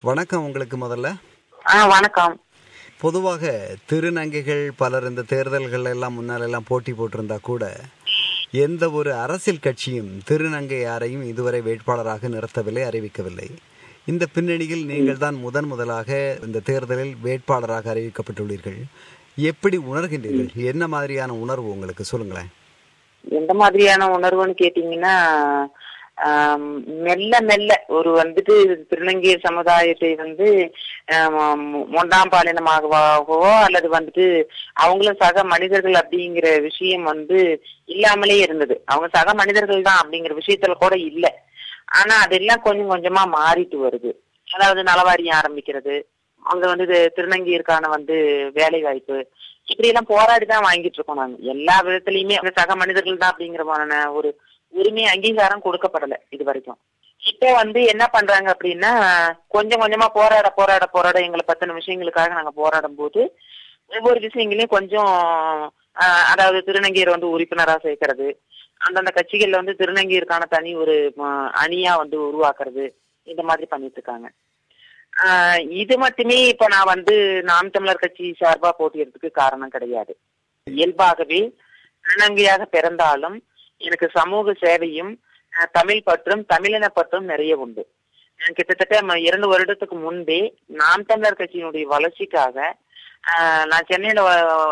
வணக்கம் உங்களுக்கு முதல்ல ஆ வணக்கம் பொதுவாக திருநங்கைகள் பலர் இந்த தேர்தல்கள் எல்லாம் முன்னால் எல்லாம் போட்டி போட்டிருந்தா கூட எந்த ஒரு அரசியல் கட்சியும் திருநங்கை யாரையும் இதுவரை வேட்பாளராக நிறுத்தவில்லை அறிவிக்கவில்லை இந்த பின்னணியில் நீங்கள் தான் முதன் முதலாக இந்த தேர்தலில் வேட்பாளராக அறிவிக்கப்பட்டுள்ளீர்கள் எப்படி உணர்கின்றீர்கள் என்ன மாதிரியான உணர்வு உங்களுக்கு சொல்லுங்களேன் எந்த மாதிரியான உணர்வுன்னு கேட்டீங்கன்னா ஆம், மெல்ல மெல்ல ஒரு வந்துட்டு திருநங்கையர் சமுதாயத்தை வந்து ஆம், மூன்றாம் பாலினமாகவோ அல்லது வந்துட்டு அவங்களும் சக மனிதர்கள் அப்படிங்கிற விஷயம் வந்து இல்லாமலே இருந்தது அவங்க சக மனிதர்கள் தான் அப்படிங்கிற விஷயத்துல கூட இல்ல ஆனா அதெல்லாம் கொஞ்சம் கொஞ்சமா மாறிட்டு வருது அதாவது நலவாரியம் ஆரம்பிக்கிறது அங்க வந்து இது திருநங்கையருக்கான வந்து வேலை வாய்ப்பு இப்படி எல்லாம் போராடி தான் வாங்கிட்டு இருக்கோம் நாங்க எல்லா விதத்திலயுமே அந்த சக மனிதர்கள் தான் அப்படிங்கிற ஒரு உரிமை அங்கீகாரம் கொடுக்கப்படல இது வரைக்கும் இப்போ வந்து என்ன பண்றாங்க அப்படின்னா கொஞ்சம் கொஞ்சமா போராட போராட போராட எங்களை பத்தின விஷயங்களுக்காக நாங்க போராடும் போது ஒவ்வொரு விஷயங்களையும் கொஞ்சம் ஆஹ், அதாவது திருநங்கையர் வந்து உறுப்பினரா சேர்க்கறது அந்தந்த கட்சிகள்ல வந்து திருநங்கையருக்கான தனி ஒரு ஆஹ், அணியா வந்து உருவாக்குறது இந்த மாதிரி பண்ணிட்டு இருக்காங்க ஆஹ், இது மட்டுமே இப்ப நான் வந்து நாம் தமிழர் கட்சி சார்பா போட்டியிடறதுக்கு காரணம் கிடையாது இயல்பாகவே திருநங்கையாக பிறந்தாலும் எனக்கு சமூக சேவையும் அஹ், தமிழ் பற்றும் தமிழின பற்றும் நிறைய உண்டு நான் கிட்டத்தட்ட ம- இரண்டு வருடத்துக்கு முன்பே நாம் தமிழர் கட்சியினுடைய வளர்ச்சிக்காக அஹ், நான் சென்னையில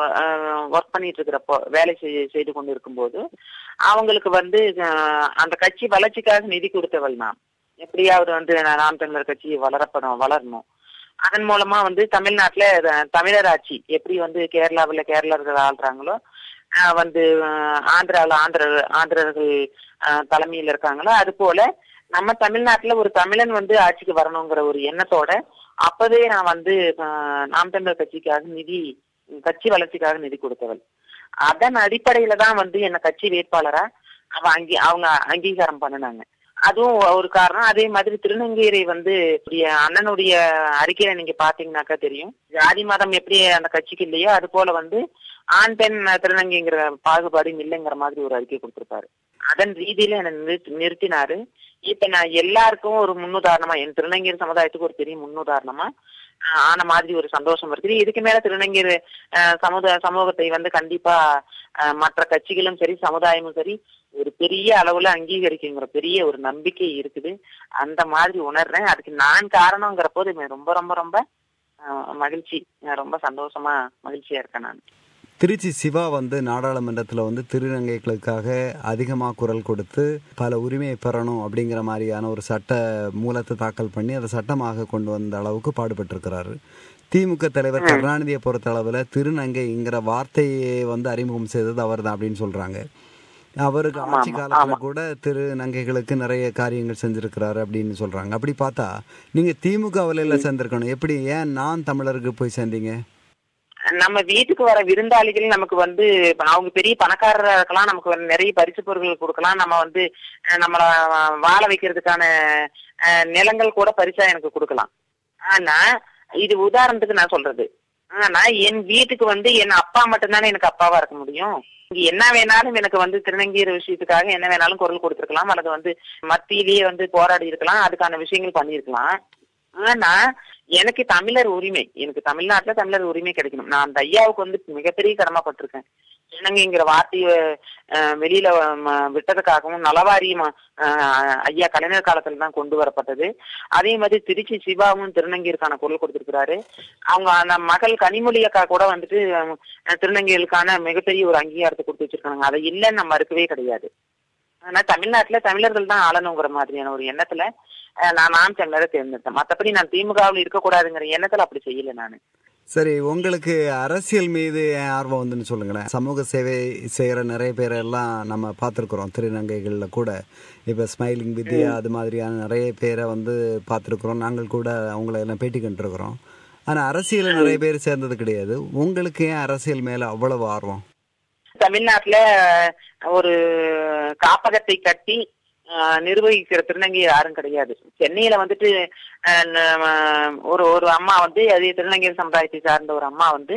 ஒர்க் பண்ணிட்டு இருக்கிறப்போ வேலை செய்- செய்து கொண்டு இருக்கும்போது அவங்களுக்கு வந்து அஹ், அந்த கட்சி வளர்ச்சிக்காக நிதி கொடுத்தவள் நான் எப்படியாவது வந்து நான் நாம் தமிழர் கட்சி வளரப்படும் வளரணும் அதன் மூலமா வந்து தமிழ்நாட்டுல அஹ், தமிழர் ஆட்சி எப்படி வந்து கேரளாவுல கேரளர்கள் ஆள்றாங்களோ அஹ், வந்து அஹ், ஆந்திரால ஆந்திர ஆந்திரர்கள் அஹ், தலைமையில் இருக்காங்களோ அது போல நம்ம தமிழ்நாட்டுல ஒரு தமிழன் வந்து ஆட்சிக்கு வரணுங்கிற ஒரு எண்ணத்தோட அப்பவே நான் வந்து அஹ், நாம் தமிழர் கட்சிக்காக நிதி கட்சி வளர்ச்சிக்காக நிதி கொடுத்தவள் அதன் அடிப்படையில தான் வந்து என்ன கட்சி வேட்பாளரா அவ அங்கி அவங்க அங்கீகாரம் பண்ணினாங்க அதுவும் ஒரு காரணம் அதே மாதிரி திருநங்கையரை வந்து இப்படி அண்ணனுடைய அறிக்கையில நீங்க பாத்தீங்கன்னாக்கா தெரியும் ஜாதி மதம் எப்படி அந்த கட்சிக்கு இல்லையோ அது போல வந்து ஆண் பெண் திருநங்கைங்கிற பாகுபாடு இல்லைங்கிற மாதிரி ஒரு அறிக்கை கொடுத்திருப்பாரு அதன் ரீதியில என்ன நிறுத்தி- நிறுத்தினாரு இப்ப நான் எல்லாருக்கும் ஒரு முன்னுதாரணமா என் திருநங்கையர் சமுதாயத்துக்கு ஒரு பெரிய முன்னுதாரணமா ஆஹ், ஆன மாதிரி ஒரு சந்தோஷம் இருக்குது இதுக்கு மேல திருநங்கையர் ஆஹ், சமுதாய சமூகத்தை வந்து கண்டிப்பா ஆஹ், மற்ற கட்சிகளும் சரி சமுதாயமும் சரி ஒரு பெரிய அளவுல அங்கீகரிக்குங்கிற பெரிய ஒரு நம்பிக்கை இருக்குது அந்த மாதிரி உணர்றேன் அதுக்கு நான் காரணங்கிற போது எனக்கு ரொம்ப ரொம்ப ரொம்ப ஆஹ், மகிழ்ச்சி நான் ரொம்ப சந்தோஷமா மகிழ்ச்சியா இருக்கேன் நான் திருச்சி சிவா வந்து நாடாளுமன்றத்தில் வந்து திருநங்கைகளுக்காக அதிகமாக குரல் கொடுத்து பல உரிமையை பெறணும் அப்படிங்கிற மாதிரியான ஒரு சட்ட மூலத்தை தாக்கல் பண்ணி அதை சட்டமாக கொண்டு வந்த அளவுக்கு பாடுபட்டிருக்கிறாரு திமுக தலைவர் கருணாநிதியை பொறுத்த அளவில் திருநங்கைங்கிற வார்த்தையை வந்து அறிமுகம் செய்தது அவர் தான் அப்படின்னு சொல்றாங்க அவருக்கு ஆட்சி காலத்தில் கூட திருநங்கைகளுக்கு நிறைய காரியங்கள் செஞ்சிருக்கிறாரு அப்படின்னு சொல்றாங்க அப்படி பார்த்தா நீங்க திமுக வலையில சேர்ந்திருக்கணும் எப்படி ஏன் நான் தமிழருக்கு போய் சேர்ந்தீங்க நம்ம வீட்டுக்கு வர விருந்தாளிகள் நமக்கு வந்து அவங்க பெரிய பணக்காரரா இருக்கலாம் நமக்கு வந்து நிறைய பரிசு பொருட்கள் கொடுக்கலாம் நம்ம வந்து அஹ், நம்மள வாழ வைக்கிறதுக்கான அஹ், நிலங்கள் கூட பரிசா எனக்கு கொடுக்கலாம் ஆனா இது உதாரணத்துக்கு நான் சொல்றது ஆனா என் வீட்டுக்கு வந்து என் அப்பா மட்டும்தானே எனக்கு அப்பாவா இருக்க முடியும் இங்க என்ன வேணாலும் எனக்கு வந்து திருநங்கீர விஷயத்துக்காக என்ன வேணாலும் குரல் கொடுத்திருக்கலாம் அல்லது வந்து மத்தியிலேயே வந்து போராடி இருக்கலாம் அதுக்கான விஷயங்கள் பண்ணியிருக்கலாம் ஆனா எனக்கு தமிழர் உரிமை எனக்கு தமிழ்நாட்டுல தமிழர் உரிமை கிடைக்கணும் நான் அந்த ஐயாவுக்கு வந்து மிகப்பெரிய கடமைப்பட்டிருக்கேன் திருநங்கைங்கிற வார்த்தையை அஹ், வெளியில ம, விட்டதுக்காகவும் நலவாரியம் அஹ், ஐயா கலைஞர் காலத்துல தான் கொண்டு வரப்பட்டது அதே மாதிரி திருச்சி சிவாவும் திருநங்கையருக்கான குரல் கொடுத்திருக்கிறாரு அவங்க அந்த மகள் கனிமொழி அக்கா கூட வந்துட்டு அஹ், திருநங்கைகளுக்கான மிகப்பெரிய ஒரு அங்கீகாரத்தை கொடுத்து வச்சிருக்காங்க அதை இல்லைன்னு நம்ம மறுக்கவே கிடையாது ஆனா தமிழ்நாட்டுல தமிழர்கள் தான் ஆளணுங்கிற மாதிரியான ஒரு எண்ணத்துல அஹ், நான் நாம் தமிழரை தேர்ந்தெடுத்தேன் மத்தபடி நான் திமுகவில் இருக்கக்கூடாதுங்கிற எண்ணத்துல அப்படி செய்யல நானு சரி உங்களுக்கு அரசியல் மீது ஏன் ஆர்வம் வந்துன்னு சொல்லுங்களேன் சமூக சேவை செய்கிற நிறைய பேர் எல்லாம் நம்ம பார்த்துருக்குறோம் திருநங்கைகளில் கூட இப்போ ஸ்மைலிங் வித்யா அது மாதிரியான நிறைய பேரை வந்து பார்த்துருக்குறோம் நாங்கள் கூட அவங்கள எல்லாம் பேட்டி கண்டுருக்குறோம் ஆனால் அரசியலில் நிறைய பேர் சேர்ந்தது கிடையாது உங்களுக்கு ஏன் அரசியல் மேலே அவ்வளவு ஆர்வம் தமிழ்நாட்டுல ஒரு காப்பகத்தை கட்டி அஹ், நிர்வகிக்கிற திருநங்கை யாரும் கிடையாது சென்னையில வந்துட்டு அஹ், ந- ஒரு ஒரு அம்மா வந்து அதே திருநங்கை சமுதாயத்தை சார்ந்த ஒரு அம்மா வந்து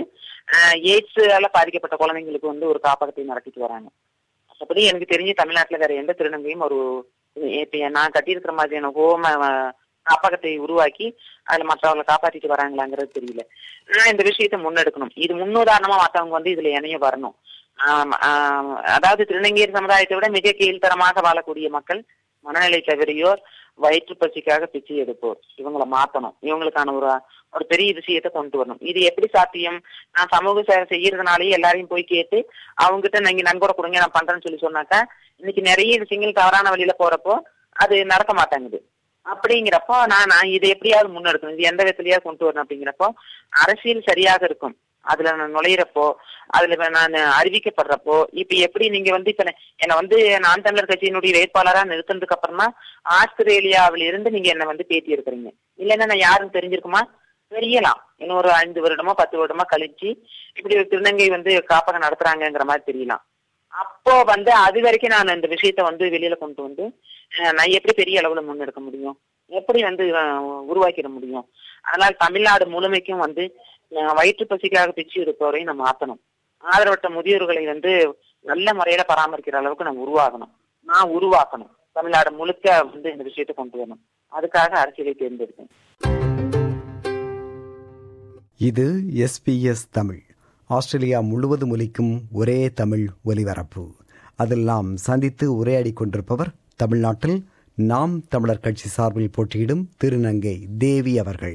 எய்ட்ஸால பாதிக்கப்பட்ட குழந்தைங்களுக்கு வந்து ஒரு காப்பகத்தை நடத்திட்டு வராங்க மற்றபடி எனக்கு தெரிஞ்சு தமிழ்நாட்டுல வேற எந்த திருநங்கையும் ஒரு இப்ப நான் கட்டியிருக்கிற மாதிரியான ஹோம காப்பகத்தை உருவாக்கி அதுல மற்றவங்களை காப்பாத்திட்டு வராங்களாங்கிறது தெரியல நான் இந்த விஷயத்த முன்னெடுக்கணும் இது முன்னுதாரணமா மத்தவங்க வந்து இதுல இணைய வரணும் ஆம், ஆம், அதாவது திருநங்கையர் சமுதாயத்தை விட மிக கீழ்த்தரமாக வாழக்கூடிய மக்கள் மனநிலை தவறியோர் வயிற்று பசிக்காக பிச்சை எடுப்போர் இவங்களை மாத்தணும் இவங்களுக்கான ஒரு ஒரு பெரிய விஷயத்தை கொண்டு வரணும் இது எப்படி சாத்தியம் நான் சமூக சேவை செய்யறதுனாலயே எல்லாரையும் போய் கேட்டு அவங்க கிட்ட நீங்க நன்கொடை கொடுங்க நான் பண்றேன்னு சொல்லி சொன்னாக்கா இன்னைக்கு நிறைய விஷயங்கள் தவறான வழியில போறப்போ அது நடக்க மாட்டேங்குது அப்படிங்கிறப்போ நான் நான் இதை எப்படியாவது முன்னெடுக்கணும் இது எந்த விதத்திலயாவது கொண்டு வரணும் அப்படிங்கிறப்போ அரசியல் சரியாக இருக்கும் அதுல நான் நுழையிறப்போ அதுல இப்ப நான் அறிவிக்கப்படுறப்போ இப்ப எப்படி நீங்க வந்து இப்ப என்ன வந்து நான் தமிழர் கட்சியினுடைய வேட்பாளரா நிறுத்தினதுக்கு அப்புறமா ஆஸ்திரேலியாவில இருந்து நீங்க என்ன வந்து பேட்டி எடுக்கிறீங்க இல்லைன்னா நான் யாரும் தெரிஞ்சிருக்குமா தெரியலாம் இன்னும் ஒரு ஐந்து வருடமோ பத்து வருடமோ கழிச்சு இப்படி ஒரு திருநங்கை வந்து காப்பகம் நடத்துறாங்கங்கிற மாதிரி தெரியலாம் அப்போ வந்து அது வரைக்கும் நான் இந்த விஷயத்த வந்து வெளியில கொண்டு வந்து அஹ், நான் எப்படி பெரிய அளவுல முன்னெடுக்க முடியும் எப்படி வந்து அஹ், உருவாக்கிட முடியும் அதனால தமிழ்நாடு முழுமைக்கும் வந்து அஹ், வயிற்று பசிக்காக பிச்சு இருப்பவரையும் நம்ம மாத்தணும் ஆதரவற்ற முதியோர்களை வந்து நல்ல முறையில பராமரிக்கிற அளவுக்கு நம்ம உருவாகணும் நான் உருவாக்கணும் தமிழ்நாடு முழுக்க வந்து இந்த விஷயத்தை கொண்டு வரணும் அதுக்காக அரசியலை தேர்ந்தெடுத்தேன் இது எஸ்பிஎஸ் தமிழ் ஆஸ்திரேலியா முழுவதும் ஒலிக்கும் ஒரே தமிழ் ஒலிபரப்பு அதில் நாம் சந்தித்து உரையாடிக் கொண்டிருப்பவர் தமிழ்நாட்டில் நாம் தமிழர் கட்சி சார்பில் போட்டியிடும் திருநங்கை தேவி அவர்கள்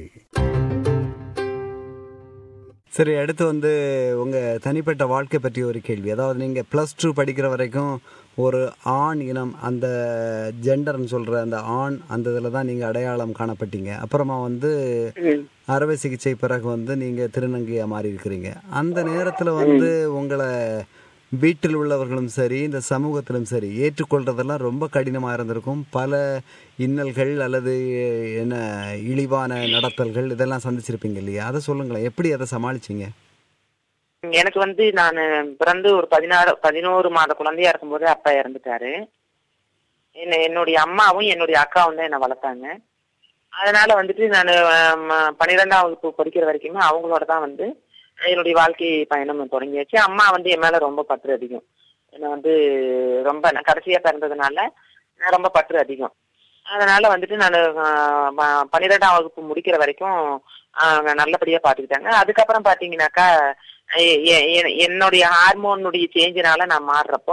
சரி அடுத்து வந்து உங்க தனிப்பட்ட வாழ்க்கை பற்றி ஒரு கேள்வி அதாவது நீங்க பிளஸ் டூ படிக்கிற வரைக்கும் ஒரு ஆண் இனம் அந்த ஜெண்டர்னு சொல்ற அந்த ஆண் அந்த இதில் தான் நீங்க அடையாளம் காணப்பட்டீங்க அப்புறமா வந்து அறுவை சிகிச்சை பிறகு வந்து நீங்க திருநங்கையா மாறி இருக்கிறீங்க அந்த நேரத்துல வந்து உங்களை வீட்டில் உள்ளவர்களும் சரி இந்த சமூகத்திலும் சரி ஏற்றுக்கொள்றதெல்லாம் ரொம்ப கடினமா இருந்திருக்கும் பல இன்னல்கள் அல்லது என்ன இழிவான நடத்தல்கள் இதெல்லாம் சந்திச்சிருப்பீங்க இல்லையா அதை சொல்லுங்களேன் எப்படி அதை சமாளிச்சீங்க எனக்கு வந்து நான் பிறந்து ஒரு பதினாறு பதினோரு மாத குழந்தையா இருக்கும்போது அப்பா இறந்துட்டாரு என்ன என்னுடைய அம்மாவும் என்னுடைய அக்காவும் தான் என்னை வளர்த்தாங்க அதனால வந்துட்டு நான் பன்னிரெண்டாம் வகுப்பு படிக்கிற வரைக்குமே அவங்களோட தான் வந்து என்னுடைய வாழ்க்கை பயணம் தொடங்கியாச்சு அம்மா வந்து என் மேல ரொம்ப பற்று அதிகம் என்ன வந்து ரொம்ப நான் கடைசியா பிறந்ததுனால நான் ரொம்ப பற்று அதிகம் அதனால வந்துட்டு நான் பன்னிரெண்டாம் வகுப்பு முடிக்கிற வரைக்கும் ஆஹ், நல்லபடியா பாத்துக்கிட்டாங்க அதுக்கப்புறம் பாத்தீங்கன்னாக்கா எ- எ- எ- என்னுடைய ஹார்மோனுடைய சேஞ்சினால நான் மாறுறப்போ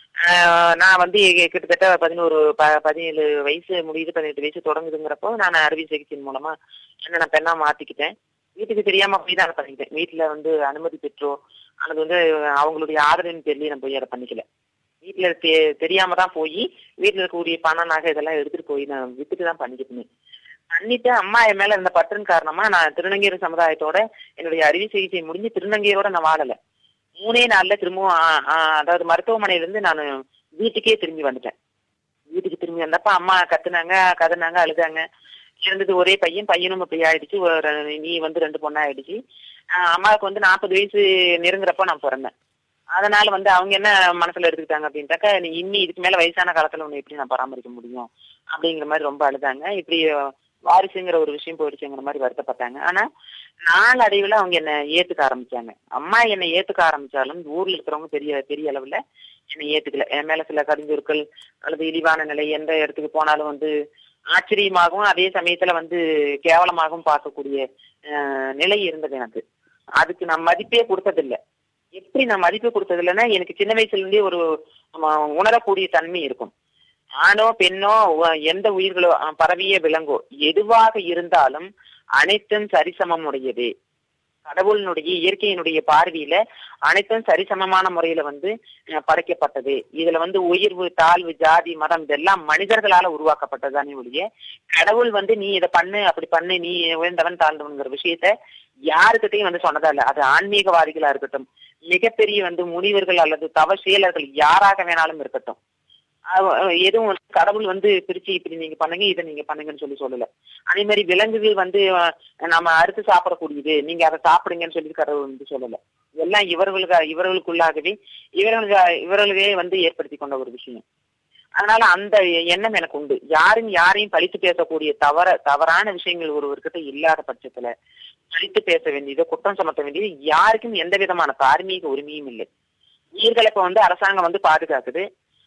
ஆஹ், நான் வந்து கிட்டத்தட்ட பதினோரு ப- பதினேழு வயசு முடியுது பதினெட்டு வயசு தொடங்குதுங்கிறப்போ நான் அறுவை சிகிச்சையின் மூலமா என்ன நான் பெண்ணா மாத்திக்கிட்டேன் வீட்டுக்கு தெரியாம போய் தான் அதை பண்ணிக்கிட்டேன் வீட்டுல வந்து அனுமதி பெற்றோ அல்லது வந்து அவங்களுடைய ஆதரவின் பேர்லயே நான் போய் அதை பண்ணிக்கல வீட்டுல தெ- தெரியாம தான் போய் வீட்டுல இருக்கக்கூடிய பணம் நகை இதெல்லாம் எடுத்துட்டு போய் நான் வித்துட்டு தான் பண்ணிக்கிட்டேன் பண்ணிட்டு அம்மா என் மேல இருந்த பற்றின் காரணமா நான் திருநங்கையர் சமுதாயத்தோட என்னுடைய அறுவை சிகிச்சை முடிஞ்சு திருநங்கையரோட நான் வாழல மூணே நாள்ல திரும்பவும் ஆ, ஆ, அதாவது மருத்துவமனையில இருந்து நான் வீட்டுக்கே திரும்பி வந்துட்டேன் வீட்டுக்கு திரும்பி வந்தப்ப அம்மா கத்துனாங்க கதனாங்க அழுதாங்க இருந்தது ஒரே பையன் பையனும் இப்படி ஆயிடுச்சு ஒரு நீ வந்து ரெண்டு பொண்ணா ஆயிடுச்சு ஆஹ் அம்மாவுக்கு வந்து நாற்பது வயசு நெருங்குறப்ப நான் பிறந்தேன் அதனால வந்து அவங்க என்ன மனசுல எடுத்துக்கிட்டாங்க அப்படின்ட்டாக்கா நீ இன்னி இதுக்கு மேல வயசான காலத்துல உன்னை எப்படி நான் பராமரிக்க முடியும் அப்படிங்கிற மாதிரி ரொம்ப அழுதாங்க இப்படி வாரிசுங்கிற ஒரு விஷயம் போயிடுச்சுங்கிற மாதிரி வருத்தப்பட்டாங்க ஆனா நாளடைவுல அவங்க என்ன ஏத்துக்க ஆரம்பிச்சாங்க அம்மா என்னை ஏத்துக்க ஆரம்பிச்சாலும் ஊர்ல இருக்கிறவங்க பெரிய பெரிய அளவுல என்னை ஏத்துக்கல என் மேல சில கடிஞ்சொற்கள் அல்லது இழிவான நிலை எந்த இடத்துக்கு போனாலும் வந்து ஆச்சரியமாகவும் அதே சமயத்துல வந்து கேவலமாகவும் பார்க்கக்கூடிய அஹ், நிலை இருந்தது எனக்கு அதுக்கு நான் மதிப்பே கொடுத்ததில்ல எப்படி நான் மதிப்பு கொடுத்தது இல்லைன்னா எனக்கு சின்ன வயசுல இருந்தே ஒரு ம- உணரக்கூடிய தன்மை இருக்கும் ஆணோ பெண்ணோ உ- எந்த உயிர்களோ அஹ், பறவையோ விலங்கோ எதுவாக இருந்தாலும் அனைத்தும் சரிசமம் உடையது கடவுளினுடைய இயற்கையினுடைய பார்வையில அனைத்தும் சரிசமமான முறையில வந்து அஹ், படைக்கப்பட்டது இதுல வந்து உயர்வு தாழ்வு ஜாதி மதம் இதெல்லாம் மனிதர்களால உருவாக்கப்பட்டதுதானே ஒழிய கடவுள் வந்து நீ இதை பண்ணு அப்படி பண்ணு நீ உயர்ந்தவன் தாழ்ந்தவன்கிற விஷயத்த யாருக்கிட்டையும் வந்து சொன்னதா இல்ல அது ஆன்மீகவாதிகளா இருக்கட்டும் மிகப்பெரிய வந்து முனிவர்கள் அல்லது தவ செயலர்கள் யாராக வேணாலும் இருக்கட்டும் அவ- எதுவும் வந்து கடவுள் வந்து பிரிச்சு இப்படி நீங்க பண்ணுங்க இதை நீங்க பண்ணுங்கன்னு சொல்லி சொல்லல அதே மாதிரி விலங்குகள் வந்து அஹ், நம்ம அறுத்து சாப்பிடக்கூடியது நீங்க அதை சாப்பிடுங்கன்னு சொல்லி கடவுள் வந்து சொல்லல எல்லாம் இவர்களுக்கு இவர்களுக்குள்ளாகவே இவர்களுக்கு இவர்களே வந்து ஏற்படுத்தி கொண்ட ஒரு விஷயம் அதனால அந்த எண்ணம் எனக்கு உண்டு யாரும் யாரையும் பழித்து பேசக்கூடிய தவற தவறான விஷயங்கள் ஒருவர்கிட்ட இல்லாத பட்சத்துல பழித்து பேச வேண்டியது குற்றம் சுமத்த வேண்டியது யாருக்கும் எந்த விதமான தார்மீக உரிமையும் இல்லை உயிர்களை இப்ப வந்து அரசாங்கம் வந்து பாதுகாக்குது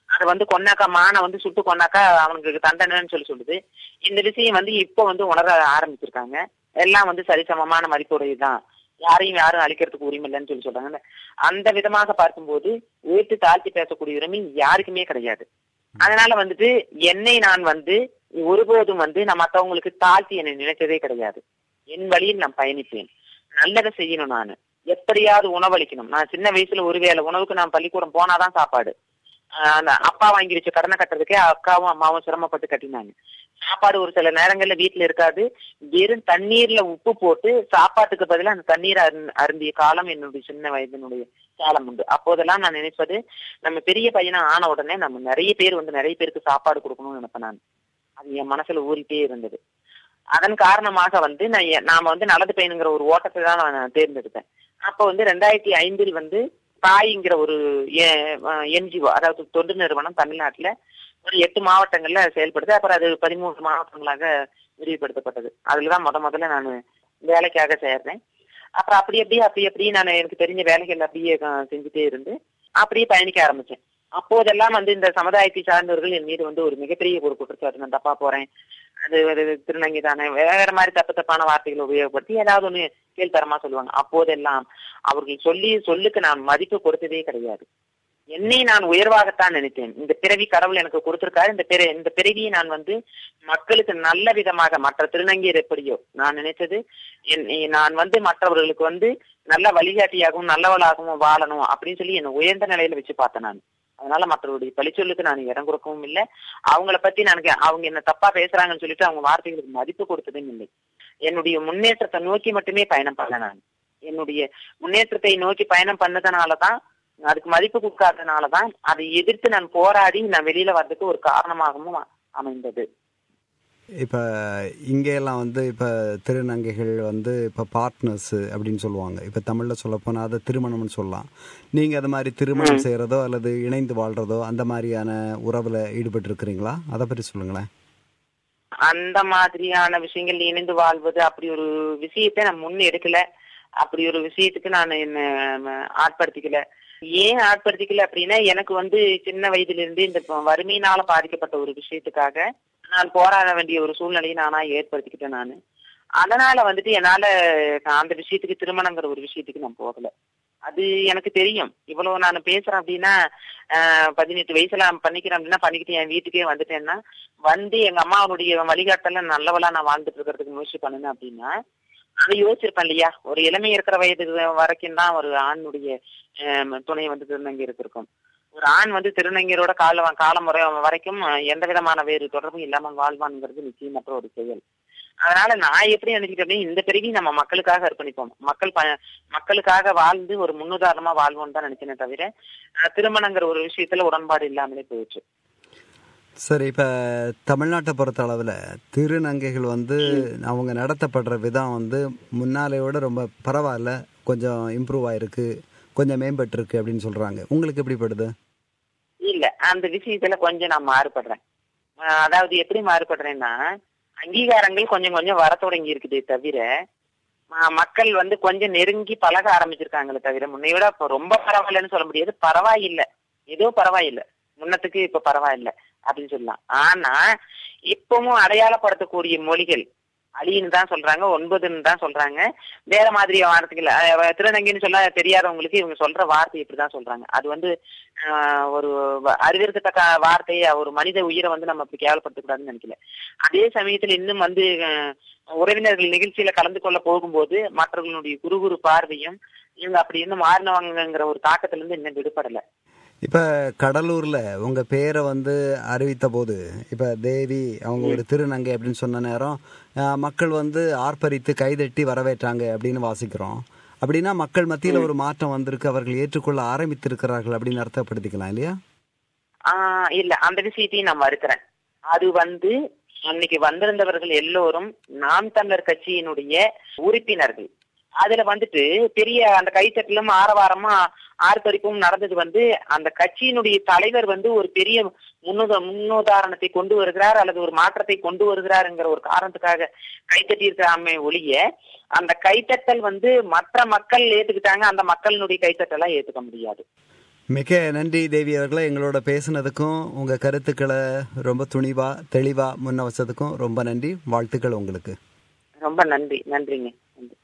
அது வந்து கொன்னாக்கா மானை வந்து சுட்டு கொன்னாக்கா அவனுக்கு தண்டனைன்னு சொல்லி சொல்லுது இந்த விஷயம் வந்து இப்போ வந்து உணர ஆரம்பிச்சிருக்காங்க எல்லாம் வந்து சரிசமமான மதிப்புடையதுதான் யாரையும் யாரும் அழிக்கிறதுக்கு உரிமை இல்லைன்னு சொல்லி சொல்றாங்க அந்த விதமாக பார்க்கும்போது உயர்த்து தாழ்த்தி பேசக்கூடிய உரிமை யாருக்குமே கிடையாது அதனால வந்துட்டு என்னை நான் வந்து ஒருபோதும் வந்து நான் மத்தவங்களுக்கு தாழ்த்தி என்னை நினைச்சதே கிடையாது என் வழியில் நான் பயணிப்பேன் நல்லதை செய்யணும் நான் எப்படியாவது உணவளிக்கணும் நான் சின்ன வயசுல ஒருவேளை உணவுக்கு நான் பள்ளிக்கூடம் போனாதான் சாப்பாடு ஆஹ் அந்த அப்பா வாங்கி வச்ச கடனை கட்டுறதுக்கே அக்காவும் அம்மாவும் சிரமப்பட்டு கட்டினாங்க சாப்பாடு ஒரு சில நேரங்கள்ல வீட்டுல இருக்காது வெறும் தண்ணீர்ல உப்பு போட்டு சாப்பாட்டுக்கு பதிலா அந்த தண்ணீர் அருந்- அருந்திய காலம் என்னுடைய சின்ன வயதினுடைய காலம் உண்டு அப்போதெல்லாம் நான் நினைப்பது நம்ம பெரிய பையனா ஆன உடனே நம்ம நிறைய பேர் வந்து நிறைய பேருக்கு சாப்பாடு கொடுக்கணும்னு நினைப்பேன் நான் அது என் மனசுல ஊறிட்டே இருந்தது அதன் காரணமாக வந்து நான் எ- நாம வந்து நல்லது பயனுங்கிற ஒரு ஓட்டத்தை தான் நான் தேர்ந்தெடுத்தேன் அப்ப வந்து ரெண்டாயிரத்தி ஐந்தில் வந்து தாய்ங்கிற ஒரு என்ஜிஓ அதாவது தொண்டு நிறுவனம் தமிழ்நாட்டுல ஒரு எட்டு மாவட்டங்கள்ல செயல்படுது அப்புறம் அது பதிமூன்று மாவட்டங்களாக விரிவுபடுத்தப்பட்டது அதுலதான் முத முதல்ல நான் வேலைக்காக சேர்றேன் அப்புறம் அப்படி அப்படியே அப்படி அப்படியே நான் எனக்கு தெரிஞ்ச வேலைகள் அப்படியே அஹ், செஞ்சுட்டே இருந்து அப்படியே பயணிக்க ஆரம்பிச்சேன் அப்போதெல்லாம் வந்து இந்த சமுதாயத்தை சார்ந்தவர்கள் என் மீது வந்து ஒரு மிகப்பெரிய ஒரு குற்றச்சாட்டு நான் தப்பா போறேன் அது ஒரு திருநங்கை தானே வேற மாதிரி தப்பு தப்பான வார்த்தைகளை உபயோகப்படுத்தி ஏதாவது ஒண்ணு கீழ்த்தரமா சொல்லுவாங்க அப்போதெல்லாம் அவர்கள் சொல்லி சொல்லுக்கு நான் மதிப்பு கொடுத்ததே கிடையாது என்னை நான் உயர்வாகத்தான் நினைத்தேன் இந்த பிறவி கடவுள் எனக்கு கொடுத்திருக்காரு இந்த பிற இந்த பிறவியை நான் வந்து மக்களுக்கு நல்ல விதமாக மற்ற திருநங்கையர் எப்படியோ நான் நினைச்சது என்- நான் வந்து மற்றவர்களுக்கு வந்து நல்ல வழிகாட்டியாகவும் நல்லவளாகவும் வாழணும் அப்படின்னு சொல்லி என்னை உயர்ந்த நிலையில வச்சு பார்த்தேன் நான் அதனால மற்றவருடைய பழிச்சொல்லுக்கு நான் இடம் கொடுக்கவும் இல்லை அவங்கள பத்தி நான் அவங்க என்ன தப்பா பேசுறாங்கன்னு சொல்லிட்டு அவங்க வார்த்தைகளுக்கு மதிப்பு கொடுத்ததும் இல்லை என்னுடைய முன்னேற்றத்தை நோக்கி மட்டுமே பயணம் பண்ண நான் என்னுடைய முன்னேற்றத்தை நோக்கி பயணம் பண்ணதுனாலதான் அதுக்கு மதிப்பு கொடுக்காதனாலதான் அதை எதிர்த்து நான் போராடி நான் வெளியில வர்றதுக்கு ஒரு காரணமாகவும் அமைந்தது இப்போ இங்கெல்லாம் வந்து இப்போ திருநங்கைகள் வந்து இப்போ பார்ட்னர்ஸ் அப்படின்னு சொல்லுவாங்க இப்போ தமிழில் சொல்லப்போனால் அதை திருமணம்னு சொல்லலாம் நீங்கள் அது மாதிரி திருமணம் செய்கிறதோ அல்லது இணைந்து வாழ்கிறதோ அந்த மாதிரியான உறவில் ஈடுபட்டு இருக்கிறீங்களா அதை பற்றி சொல்லுங்களேன் அந்த மாதிரியான விஷயங்கள் இணைந்து வாழ்வது அப்படி ஒரு விஷயத்தை நான் முன் எடுக்கல அப்படி ஒரு விஷயத்துக்கு நான் என்ன ம, ஆட்படுத்திக்கல ஏன் ஆட்படுத்திக்கல அப்படின்னா எனக்கு வந்து சின்ன வயதுல இருந்து இந்த ப- வறுமையினால பாதிக்கப்பட்ட ஒரு விஷயத்துக்காக நான் போராட வேண்டிய ஒரு சூழ்நிலையை நானா ஏற்படுத்திக்கிட்டேன் நானு அதனால வந்துட்டு என்னால அந்த விஷயத்துக்கு திருமணங்கிற ஒரு விஷயத்துக்கு நான் போகல அது எனக்கு தெரியும் இவ்வளவு நான் பேசுறேன் அப்படின்னா ஆஹ், பதினெட்டு வயசுல நான் பண்ணிக்கிறேன் அப்படின்னா பண்ணிக்கிட்டு என் வீட்டுக்கே வந்துட்டேன்னா வந்து எங்க அம்மாவுடைய வழிகாட்டல நல்லவளா நான் வாழ்ந்துட்டு இருக்கிறதுக்கு முயற்சி பண்ணுனேன் அப்படின்னா அதை யோசிச்சிருப்பேன் இல்லையா ஒரு இளமை இருக்கிற வயது வரைக்கும் தான் ஒரு ஆணுடைய ஆம், துணை வந்து திருநங்கை இருந்திருக்கும் ஒரு ஆண் வந்து திருநங்கையரோட கால காலமுறை வரைக்கும் அஹ், எந்த விதமான வேறு தொடர்பும் இல்லாமல் வாழ்வான்ங்கிறது நிச்சயமற்ற ஒரு செயல் அதனால நான் எப்படி நினைச்சுக்கிட்டேன் இந்த பிறவி நம்ம மக்களுக்காக அர்ப்பணிப்போம் மக்கள் ப மக்களுக்காக வாழ்ந்து ஒரு முன்னுதாரணமா வாழ்வோம் தான் நினைச்சேனே தவிர அஹ், திருமணங்கிற ஒரு விஷயத்துல உடன்பாடு இல்லாமலே போயிடுச்சு சரி இப்போ தமிழ்நாட்டை பொறுத்த அளவில் திருநங்கைகள் வந்து அவங்க நடத்தப்படுற விதம் வந்து முன்னாலையோட ரொம்ப பரவாயில்ல கொஞ்சம் இம்ப்ரூவ் ஆயிருக்கு கொஞ்சம் மேம்பட்டிருக்கு அப்படின்னு சொல்கிறாங்க உங்களுக்கு எப்படிப்படுது இல்ல அந்த விஷயத்துல கொஞ்சம் நான் மாறுபடுறேன் அஹ் அதாவது எப்படி மாறுபடுறேன்னா அங்கீகாரங்கள் கொஞ்சம் கொஞ்சம் வர தொடங்கி இருக்குதே தவிர ம- மக்கள் வந்து கொஞ்சம் நெருங்கி பழக ஆரம்பிச்சிருக்காங்களே தவிர முன்னை விட இப்ப ரொம்ப பரவாயில்லைன்னு சொல்ல முடியாது பரவாயில்ல ஏதோ பரவாயில்ல முன்னத்துக்கு இப்ப பரவாயில்ல அப்படின்னு சொல்லலாம் ஆனா இப்பவும் அடையாளப்படுத்தக்கூடிய மொழிகள் அழின்னு தான் சொல்றாங்க ஒன்பதுன்னு தான் சொல்றாங்க வேற மாதிரி வார்த்தைகள் அஹ் திருநங்கைன்னு சொல்ல தெரியாதவங்களுக்கு இவங்க சொல்ற வார்த்தை இப்படிதான் சொல்றாங்க அது வந்து ஆஹ் ஒரு வ- அறிவிற்கத்தக்க வார்த்தையை ஒரு மனித உயிரை வந்து நம்ம அப்படி கேவலப்படுத்தக்கூடாதுன்னு நினைக்கல அதே சமயத்துல இன்னும் வந்து ஆஹ் உறவினர்கள் நிகழ்ச்சியில கலந்து கொள்ள போகும்போது மற்றவர்களுடைய குறு குறு பார்வையும் இவங்க அப்படி இன்னும் மாறினவங்கிற ஒரு தாக்கத்துல இருந்து இன்னும் விடுபடல இப்போ கடலூரில் உங்கள் பேரை வந்து அறிவித்த போது இப்போ தேவி அவங்க ஒரு திருநங்கை அப்படின்னு சொன்ன நேரம் அஹ், மக்கள் வந்து ஆர்ப்பரித்து கைதட்டி வரவேற்றாங்க அப்படின்னு வாசிக்கிறோம் அப்படின்னா மக்கள் மத்தியில் ஒரு மாற்றம் வந்திருக்கு அவர்கள் ஏற்றுக்கொள்ள ஆரம்பித்திருக்கிறார்கள் அப்படின்னு அர்த்தப்படுத்திக்கலாம் இல்லையா ஆஹ் இல்ல அந்த விஷயத்தையும் நான் மறுக்கிறேன் அது வந்து அன்னைக்கு வந்திருந்தவர்கள் எல்லோரும் நாம் தமிழர் கட்சியினுடைய உறுப்பினர்கள் அதுல வந்துட்டு பெரிய அந்த கைத்தட்டலும் ஆரவாரமா ஆர்ப்பரிப்பும் நடந்தது வந்து அந்த கட்சியினுடைய தலைவர் வந்து ஒரு பெரிய முன்னுத முன்னுதாரணத்தை கொண்டு வருகிறார் அல்லது ஒரு மாற்றத்தை கொண்டு வருகிறாருங்கிற ஒரு காரணத்துக்காக கைத்தட்டி இருக்கிறாமே ஒழிய அந்த கைத்தட்டல் வந்து மற்ற மக்கள் ஏத்துக்கிட்டாங்க அந்த மக்களினுடைய கைத்தட்டலாம் ஏத்துக்க முடியாது மிக நன்றி தேவி அவர்களே எங்களோட பேசுனதுக்கும் உங்க கருத்துக்களை ரொம்ப துணிவா தெளிவா முன்ன வச்சதுக்கும் ரொம்ப நன்றி வாழ்த்துக்கள் உங்களுக்கு ரொம்ப நன்றி நன்றிங்க நன்றி